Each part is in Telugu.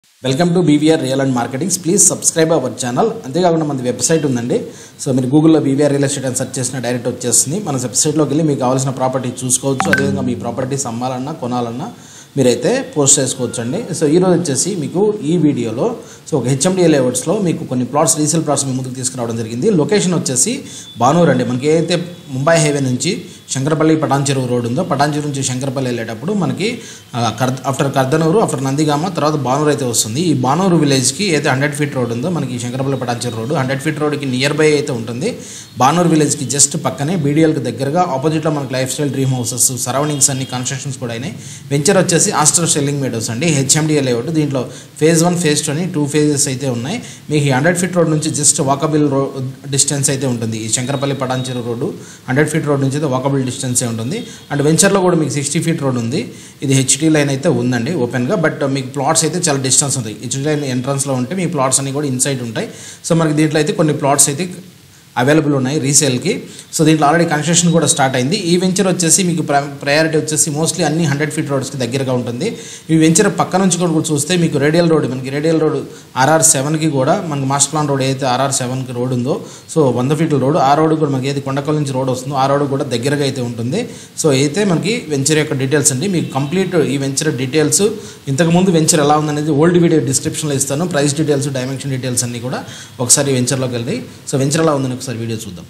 welcome to BVR real and మార్కెటింగ్స్ ప్లీజ్ సబ్స్క్రైబ్ అవర్ ఛానల్ అంతేకాకుండా మన వెబ్సైట్ ఉందండి సో మీరు గూగుల్లో బీవీఆర్ రియల్ ఎస్టేట్ అని సెర్చ్ చేసిన డైరెక్ట్ వచ్చేస్తుంది మన వెబ్సైట్లోకి వెళ్ళి మీకు కావాల్సిన ప్రాపర్టీ చూసుకోవచ్చు అదేవిధంగా మీ ప్రాపర్టీస్ అమ్మాలన్నా కొనాలన్నా మీరైతే పోస్ట్ చేసుకోవచ్చు అండి సో ఈరోజు వచ్చేసి మీకు ఈ వీడియోలో సో ఒక హెచ్ఎండిఏ లేఅవుట్స్లో మీకు కొన్ని ప్లాట్స్ రీసేల్ ప్లాట్స్ మీ ముందుకు తీసుకురావడం జరిగింది లొకేషన్ వచ్చేసి బానూర్ అండి మనకి ఏదైతే ముంబై హైవే నుంచి శంకరపల్లి పటాన్ చెరువు రోడ్ ఉందో పటాన్ చెరువు నుంచి శంకరపల్లి వెళ్ళేటప్పుడు మనకి ఆ, కర్ ఆఫ్టర్ కర్దనూరు ఆఫ్టర్ నందిగామ తర్వాత బానూరు అయితే వస్తుంది ఈ బానూరు విలేజ్కి అయితే హండ్రెడ్ ఫీట్ రోడ్ ఉందో మనకి Shankarpally Patancheru road hundred feet రోడ్కి నియర్ బై అయితే ఉంటుంది బానూరు విలేజ్కి జస్ట్ పక్కనే బీడీఎల్కి దగ్గరగా ఆపోజిట్లో మనకి lifestyle dream houses surroundings అన్ని కన్స్ట్రక్షన్స్ కూడా అయినాయి వెంచర్ వచ్చేసి ఆస్టర్ సెల్లింగ్ మేడోస్ అండి హెచ్ఎండిఏ లేఅవుట్ దీంట్లో ఫేజ్ వన్ ఫేజ్ టూ అని టూ ఫేజెస్ అయితే ఉన్నాయి మీకు ఈ హండ్రెడ్ ఫీట్ రోడ్ నుంచి జస్ట్ వాకబుల్ రో డిస్టెన్స్ అయితే ఉంటుంది ఈ Shankarpally Patancheru road hundred feet road నుంచి అయితే వాకబుల్ డిస్టెన్సే ఉంటుంది అండ్ వెంచర్లో కూడా మీకు సిక్స్టీ ఫీట్ రోడ్ ఉంది ఇది హెచ్డి లైన్ అయితే ఉందండి ఓపెన్గా బట్ మీకు ప్లాట్స్ అయితే చాలా డిస్టెన్స్ ఉంటాయి హెచ్డి లైన్ ఎంట్రన్స్లో ఉంటే మీ ప్లాట్స్ అన్ని కూడా ఇన్సైడ్ ఉంటాయి సో మనకి దీంట్లో అయితే కొన్ని ప్లాట్స్ అయితే అవైలబుల్ ఉన్నాయి రీసేల్కి సో దీంట్లో ఆల్రెడీ కన్స్ట్రక్షన్ కూడా స్టార్ట్ అయింది ఈ వెంచర్ వచ్చేసి మీకు ప్రయారిటీ వచ్చేసి మోస్ట్లీ అన్ని హండ్రెడ్ ఫీట్ రోడ్స్కి దగ్గరగా ఉంటుంది ఈ వెంచర్ పక్క నుంచి కూడా చూస్తే మీకు రేడియల్ రోడ్ మనకి రేడియల్ రోడ్ ఆర్ఆర్ సెవెన్కి కూడా మనకి మాస్టర్ ప్లాన్ రోడ్ ఏదైతే ఆర్ఆర్ సెవెన్కి రోడ్ ఉందో సో వంద ఫీట్ల రోడ్ ఆ రోడ్ కూడా మనకి ఏది కొండకల్ నుంచి రోడ్ వస్తుందో ఆ రోడ్ కూడా దగ్గరగా అయితే ఉంటుంది సో అయితే మనకి వెంచర్ యొక్క డీటెయిల్స్ అండి మీకు కంప్లీట్ ఈ వెంచర్ డీటెయిల్స్ ఇంతకుముందు వెంచర్ ఎలా ఉందనేది ఓల్డ్ వీడియో డిస్క్రిప్షన్లో ఇస్తాను ప్రైస్ డీటెయిల్స్ డైమెన్షన్ డీటెయిల్స్ అన్ని కూడా ఒకసారి వెంచర్లోకి వెళ్ళి సో వెంచర్ ఎలా ఉందని ఒకసారి వీడియో చూద్దాం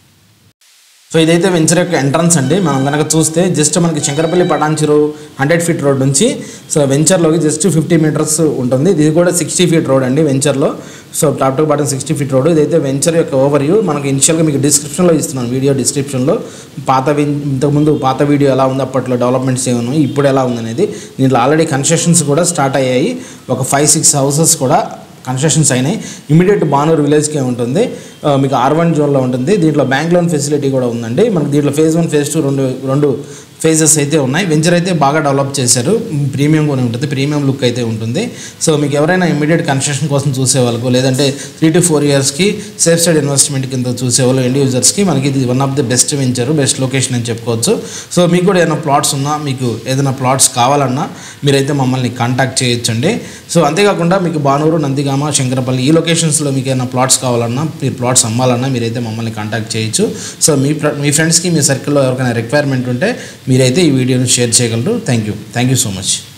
సో ఇదైతే వెంచర్ యొక్క ఎంట్రన్స్ అండి మనం కనుక చూస్తే జస్ట్ మనకి Shankarpally Patancheru hundred feet road నుంచి సో వెంచర్లోకి జస్ట్ ఫిఫ్టీ మీటర్స్ ఉంటుంది ఇది కూడా సిక్స్టీ ఫీట్ రోడ్ అండి వెంచర్లో so top to bottom sixty feet road ఇదైతే వెంచర్ యొక్క ఓవర్ వ్యూ మనకి ఇనిషియల్గా మీకు డిస్క్రిప్షన్లో ఇస్తున్నాను వీడియో డిస్క్రిప్షన్లో పాత వెం- ఇంతకుముందు పాత వీడియో ఎలా ఉంది అప్పట్లో డెవలప్మెంట్స్ ఏమన్నా ఇప్పుడు ఎలా ఉందనేది దీంట్లో ఆల్రెడీ కన్స్ట్రక్షన్స్ కూడా స్టార్ట్ అయ్యాయి ఒక ఫైవ్ సిక్స్ హౌసెస్ కూడా కన్స్ట్రక్షన్స్ అయినాయి ఇమీడియట్ బానూరు విలేజ్కే ఉంటుంది ఆ, మీకు ఆర్ వన్ జోన్లో ఉంటుంది దీంట్లో బ్యాంక్ లోన్ ఫెసిలిటీ కూడా ఉందండి మనకి దీంట్లో ఫేజ్ వన్ ఫేజ్ టూ రెండు రెండు ఫేజెస్ అయితే ఉన్నాయి వెంచర్ అయితే బాగా డెవలప్ చేశారు ప్రీమియం కూడా ఉంటుంది ప్రీమియం లుక్ అయితే ఉంటుంది సో మీకు ఎవరైనా ఇమీడియట్ కన్స్ట్రక్షన్ కోసం చూసే వాళ్ళకు లేదంటే త్రీ టు ఫోర్ ఇయర్స్కి సేఫ్ సైడ్ ఇన్వెస్ట్మెంట్ కింద చూసే వాళ్ళు ఎండ్ యూజర్స్కి మనకి ఇది one of the best venture best location అని చెప్పుకోవచ్చు సో మీకు కూడా ఏదైనా ప్లాట్స్ ఉన్నా మీకు ఏదైనా ప్లాట్స్ కావాలన్నా మీరైతే మమ్మల్ని కాంటాక్ట్ చేయొచ్చండి సో అంతేకాకుండా మీకు బానూరు నందిగామ శంకరపల్లి ఈ లొకేషన్స్లో మీకు ఏమైనా ప్లాట్స్ కావాలన్నా మీరు ప్లాట్స్ అమ్మాలన్నా మీరైతే మమ్మల్ని కాంటాక్ట్ చేయొచ్చు సో మీ ప్ర- మీ ఫ్రెండ్స్కి మీ సర్కిల్లో ఎవరికైనా రిక్వైర్మెంట్ ఉంటే మీరైతే ఈ వీడియోని షేర్ చేయగలరు thank you thank you so much